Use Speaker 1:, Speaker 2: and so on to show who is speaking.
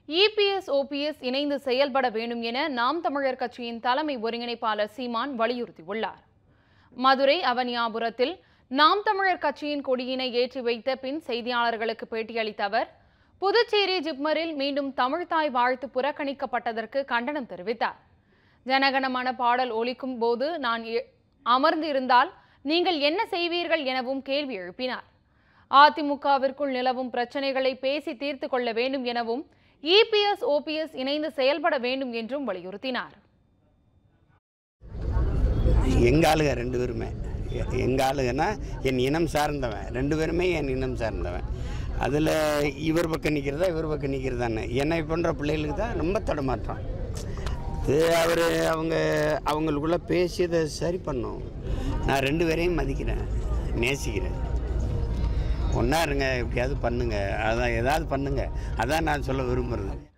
Speaker 1: EPS OPS இணைந்து செயல்பட வேண்டும் என நாம் தமிழர் கட்சியின் தலைமை ஒருங்கிணைப்பாளர் சீமான் வலியுறுத்தியுள்ளார் மதுரை அவனியாபுரத்தில் நாம் தமிழர் கட்சியின் கொடியினை ஏற்றி வைத்த பின் செய்தியாளர்களுக்கு பேட்டியளித்த அவர் புதுச்சேரி ஜிப்மரில் மீண்டும் தமிழ்தாய் வாழ்த்து புறக்கணிக்கப்பட்டதற்கு கண்டனம் தெரிவித்தார் ஜனகணமன பாடல் ஒலிக்கும் போது நான் எ- அமர்ந்து இருந்தால் நீங்கள் என்ன செய்வீர்கள் எனவும் கேள்வி எழுப்பினார் அதிமுகவிற்குள் நிலவும் பிரச்சனைகளை பேசி தீர்த்து கொள்ள வேண்டும் எனவும் இபிஎஸ் ஓபிஎஸ் இணைந்து செயல்பட வேண்டும் என்றும் வலியுறுத்தினார்
Speaker 2: எங்கள் ஆளுங்க ரெண்டு பேருமே எ- எங்க ஆளுங்கன்னா என் இனம் சார்ந்தவன் ரெண்டு பேருமே என் இனம் சார்ந்தவன் அதில் இவர் பக்கம் நிற்கிறதா இவர் பக்கம் நிற்கிறதான்னு என்னை போன்ற பிள்ளைகளுக்கு தான் ரொம்ப தடுமாற்றம் இது அவர் அவங்க அவங்களுக்குள்ள பேசியதை சரி பண்ணும் நான் ரெண்டு பேரையும் மதிக்கிறேன் நேசிக்கிறேன் ஒன்றா இருங்க எப்படியாவது பண்ணுங்க அதான் ஏதாவது பண்ணுங்க அதான் நான் சொல்ல விரும்புகிறது